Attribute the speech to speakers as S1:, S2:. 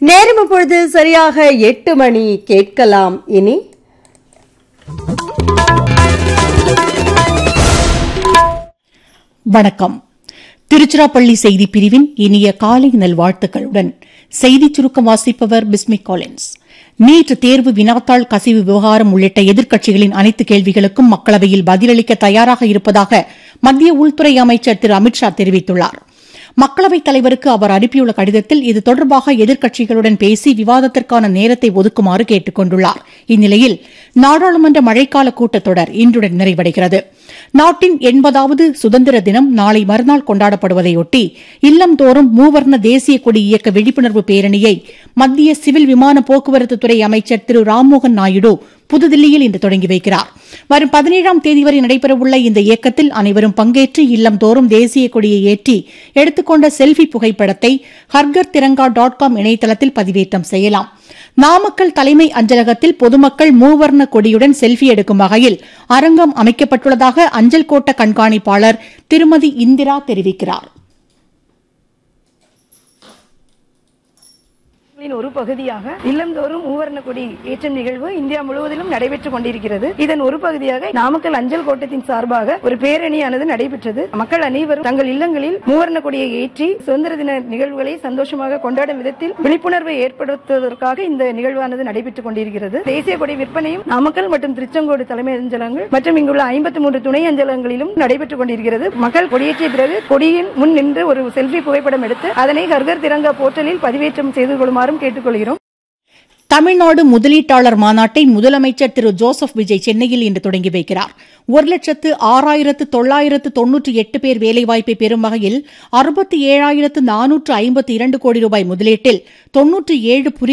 S1: நேரம் இப்பொழுது சரியாக எட்டு மணி கேட்கலாம் இனி
S2: வணக்கம் திருச்சிராப்பள்ளி செய்தி பிரிவின் இனிய காலை நல்வாழ்த்துக்களுடன் செய்திச் சுருக்கம் வாசிப்பவர் பிஸ்மி காலின்ஸ் நீட் தேர்வு வினாத்தாள் கசிவு விவகாரம் உள்ளிட்ட எதிர்க்கட்சிகளின் அனைத்து கேள்விகளுக்கும் மக்களவையில் பதிலளிக்க தயாராக இருப்பதாக மத்திய உள்துறை அமைச்சர் திரு அமித்ஷா தெரிவித்துள்ளார் மக்களவைத் தலைவருக்கு அவர் அனுப்பியுள்ள கடிதத்தில் இது தொடர்பாக எதிர்க்கட்சிகளுடன் பேசி விவாதத்திற்கான நேரத்தை ஒதுக்குமாறு கேட்டுக் கொண்டுள்ளார் இந்நிலையில் நாடாளுமன்ற மழைக்கால கூட்டத்தொடர் இன்றுடன் நிறைவடைகிறது நாட்டின் எண்பதாவது சுதந்திர தினம் நாளை மறுநாள் கொண்டாடப்படுவதையொட்டி இல்லந்தோறும் மூவர்ண தேசிய கொடி இயக்க விழிப்புணர்வு பேரணியை மத்திய சிவில் விமான போக்குவரத்து துறை அமைச்சர் திரு ராம்மோகன் நாயுடு புதுதில்லியில் இன்று தொடங்கி வைக்கிறார் வரும் பதினேழாம் தேதி வரை நடைபெறவுள்ள இந்த இயக்கத்தில் அனைவரும் பங்கேற்று இல்லந்தோறும் தேசிய கொடியை ஏற்றி எடுத்துக்கொண்ட செல்ஃபி புகைப்படத்தை ஹர்கர் திரங்கா டாட் காம் இணையதளத்தில் பதிவேற்றம் செய்யலாம் நாமக்கல் தலைமை அஞ்சலகத்தில் பொதுமக்கள் மூவர்ண கொடியுடன் செல்ஃபி எடுக்கும் வகையில் அரங்கம் அமைக்கப்பட்டுள்ளதாக அஞ்சல் கோட்ட கண்காணிப்பாளர் திருமதி இந்திரா தெரிவிக்கிறார்
S3: ின் ஒரு பகுதியாக இல்லந்தோறும் மூவர்ண கொடி ஏற்றும் நிகழ்வு இந்தியா முழுவதிலும் நடைபெற்றுக் கொண்டிருக்கிறது இதன் ஒரு பகுதியாக நாமக்கல் அஞ்சல் கோட்டத்தின் சார்பாக ஒரு பேரணியானது நடைபெற்றது மக்கள் அனைவரும் தங்கள் இல்லங்களில் மூவர்ண கொடியை ஏற்றி சுதந்திர தின நிகழ்வுகளை சந்தோஷமாக கொண்டாடும் விதத்தில் விழிப்புணர்வை ஏற்படுத்துவதற்காக இந்த நிகழ்வானது நடைபெற்றுக் கொண்டிருக்கிறது தேசிய கொடி விற்பனையும் நாமக்கல் மற்றும் திருச்செங்கோடு தலைமை அஞ்சலகங்கள் மற்றும் இங்குள்ள ஐம்பத்தி மூன்று துணை அஞ்சலகங்களிலும் நடைபெற்றுக் கொண்டிருக்கிறது மக்கள் கொடியேற்றிய பிறகு கொடியின் முன் நின்று ஒரு செல்ஃபி புகைப்படம் எடுத்து அதனை ஹர்கர் திரங்கா போர்ட்டலில் பதிவேற்றம் செய்து கொள்ளுமாறும் கேட்டுக்கொள்கிறோம்
S2: தமிழ்நாடு முதலீட்டாளர் மாநாட்டை முதலமைச்சர் திரு ஜோசப் விஜய் சென்னையில் இன்று தொடங்கி வைக்கிறார் ஒரு லட்சத்து ஆறாயிரத்து தொள்ளாயிரத்து தொன்னூற்றி எட்டு பேர் வேலைவாய்ப்பை பெறும் வகையில் அறுபத்தி ஏழாயிரத்து நானூற்று ஐம்பத்தி இரண்டு கோடி ரூபாய் முதலீட்டில் தொன்னூற்றி ஏழு